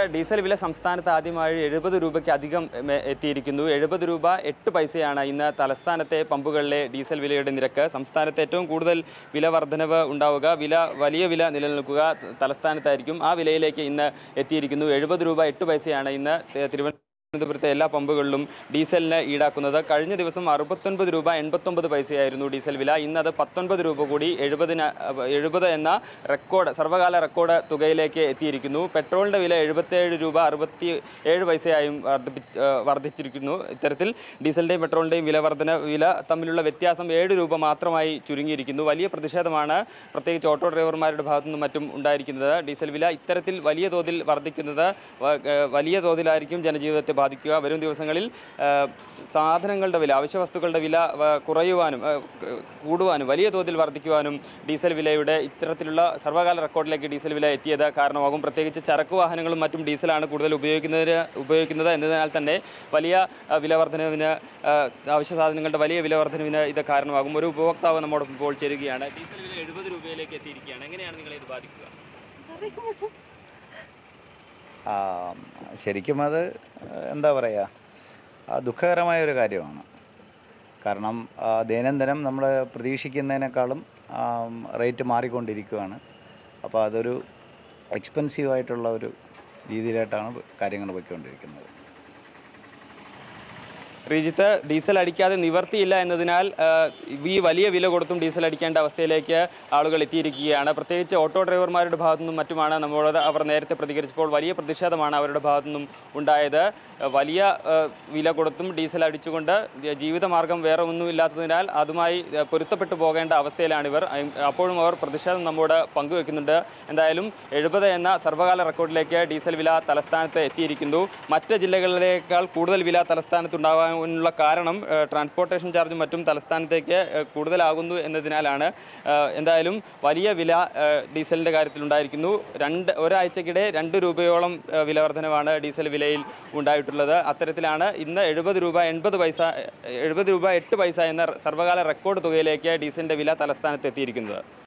diesel വില സംസ്ഥാനത്ത് ആദ്യമായി എഴുപത് രൂപയ്ക്ക് അധികം ഉം, എത്തിയിരിക്കുന്നു എഴുപത് രൂപ എട്ട് പൈസയാണ് ഇന്ന് തലസ്ഥാനത്തെ പമ്പുകളിലെ ഡീസൽ വിലയുടെ നിരക്ക് സംസ്ഥാനത്ത് ഏറ്റവും കൂടുതൽ വില വർധനവ് ഉണ്ടാവുക വില വലിയ വില നിലനിൽക്കുക തലസ്ഥാനത്തായിരിക്കും ആ വിലയിലേക്ക് ഇന്ന് എത്തിയിരിക്കുന്നു എഴുപത് രൂപ എട്ട് പൈസയാണ് ഇന്ന് തി- തിരുവനന്തപുരം തിരുവനന്തപുരത്തെ എല്ലാ പമ്പുകളിലും ഡീസലിന് ഈടാക്കുന്നത് കഴിഞ്ഞ ദിവസം അറുപത്തൊൻപത് രൂപ എൺപത്തൊമ്പത് പൈസയായിരുന്നു ഡീസൽ വില ഇന്ന് അത് പത്തൊൻപത് രൂപ കൂടി എഴുപതിന് എഴുപത് എന്ന റെക്കോർഡ് സർവകാല റെക്കോർഡ് തുകയിലേക്ക് എത്തിയിരിക്കുന്നു പെട്രോളിൻ്റെ വില എഴുപത്തേഴ് രൂപ അറുപത്തി ഏഴ് പൈസയായും വർദ്ധിപ്പി ഏഹ് വർദ്ധിച്ചിരിക്കുന്നു ഇത്തരത്തിൽ ഡീസലിൻ്റെയും പെട്രോളിൻ്റെയും വില വർധന വില തമ്മിലുള്ള വ്യത്യാസം ഏഴ് രൂപ മാത്രമായി ചുരുങ്ങിയിരിക്കുന്നു വലിയ പ്രതിഷേധമാണ് പ്രത്യേകിച്ച് ഓട്ടോ ഡ്രൈവർമാരുടെ ഭാഗത്തു നിന്നും മറ്റും ഉണ്ടായിരിക്കുന്നത് ഡീസൽ വില ഇത്തരത്തിൽ വലിയ തോതിൽ വർദ്ധിക്കുന്നത് വ- ഏഹ് വലിയ തോതിലായിരിക്കും ജനജീവിതത്തെ ബാധിക്കുക വരും ദിവസങ്ങളിൽ ഏഹ് സാധനങ്ങളുടെ വില അവശ്യ വസ്തുക്കളുടെ വില വ- കുറയുവാനും ഏഹ് ക- കൂടുവാനും വലിയ തോതിൽ വർദ്ധിക്കുവാനും ഡീസൽ വിലയുടെ ഇത്തരത്തിലുള്ള സർവകാല റെക്കോർഡിലേക്ക് ഡീസൽ വില എത്തിയത് കാരണമാകും പ്രത്യേകിച്ച് ചരക്ക് വാഹനങ്ങളും മറ്റും ഡീസലാണ് കൂടുതൽ ഉപയോഗിക്കുന്നതിന് ഉപയോഗിക്കുന്നത് എന്നതിനാൽ തന്നെ വലിയ ഏഹ് വില വർധനവിന് ഏഹ് അവശ്യ സാധനങ്ങളുടെ വലിയ വില വർധനവിന് ഇത് കാരണമാകും ഒരു ഉപഭോക്താവ് നമ്മോടൊപ്പം ഇപ്പോൾ ചേരുകയാണ് ഡീസൽ വില എഴുപത് രൂപയിലേക്ക് എത്തിയിരിക്കുകയാണ് എങ്ങനെയാണ് നിങ്ങളെ ഇത് ബാധിക്കുക ആ, ശരിക്കും അത് എന്താ പറയുക ദുഃഖകരമായ ഒരു കാര്യമാണ് കാരണം ആ, ദൈനംദിനം നമ്മൾ പ്രതീക്ഷിക്കുന്നതിനേക്കാളും ആ, റേറ്റ് മാറിക്കൊണ്ടിരിക്കുകയാണ് അപ്പോൾ അതൊരു എക്സ്പെൻസീവ് ആയിട്ടുള്ള ഒരു രീതിയിലായിട്ടാണ് കാര്യങ്ങൾ പോയിക്കൊണ്ടിരിക്കുന്നത് ശ്രീജിത്ത് ഡീസൽ അടിക്കാതെ നിവർത്തിയില്ല എന്നതിനാൽ ആ, ഈ വലിയ വില കൊടുത്തും ഡീസൽ അടിക്കേണ്ട അവസ്ഥയിലേക്ക് ആളുകൾ എത്തിയിരിക്കുകയാണ് പ്രത്യേകിച്ച് ഓട്ടോ ഡ്രൈവർമാരുടെ ഭാഗത്തു നിന്നും മറ്റുമാണ് നമ്മളോട് അവർ നേരത്തെ പ്രതികരിച്ചപ്പോൾ വലിയ പ്രതിഷേധമാണ് അവരുടെ ഭാഗത്തു നിന്നും ഉണ്ടായത് ആ, വലിയ ആ, വില കൊടുത്തും ഡീസൽ അടിച്ചുകൊണ്ട് ജീവിതമാർഗം വേറെ ഒന്നുമില്ലാത്തതിനാൽ അതുമായി ആ, പൊരുത്തപ്പെട്ടു പോകേണ്ട അവസ്ഥയിലാണിവർ അയ്- അപ്പോഴും അവർ പ്രതിഷേധം നമ്മോട് പങ്കുവെക്കുന്നുണ്ട് എന്തായാലും എഴുപത് എന്ന സർവകാല റെക്കോർഡിലേക്ക് ഡീസൽ വില തലസ്ഥാനത്ത് എത്തിയിരിക്കുന്നു മറ്റ് ജില്ലകളിലേക്കാൾ കൂടുതൽ വില തലസ്ഥാനത്ത് ഉണ്ടാകാനുള്ള കാരണം ഏഹ്, ട്രാൻസ്പോർട്ടേഷൻ ചാർജും മറ്റും തലസ്ഥാനത്തേക്ക് ഏഹ്, കൂടുതലാകുന്നു എന്നതിനാലാണ് ഏഹ്, എന്തായാലും വലിയ വില ഏഹ്, ഡീസലിൻ്റെ കാര്യത്തിൽ ഉണ്ടായിരിക്കുന്നു രണ്ട് ഒരാഴ്ചക്കിടെ രണ്ട് രൂപയോളം ഏഹ്, വില വർധനവാണ് ഡീസൽ വിലയിൽ ഉണ്ടായിട്ടുള്ളത് അത്തരത്തിലാണ് ഇന്ന് എഴുപത് രൂപ എൺപത് പൈസ എഴുപത് രൂപ എട്ട് പൈസ എന്ന സർവകാല റെക്കോർഡ് തുകയിലേക്ക് ഡീസലിൻ്റെ വില തലസ്ഥാനത്ത് എത്തിയിരിക്കുന്നത്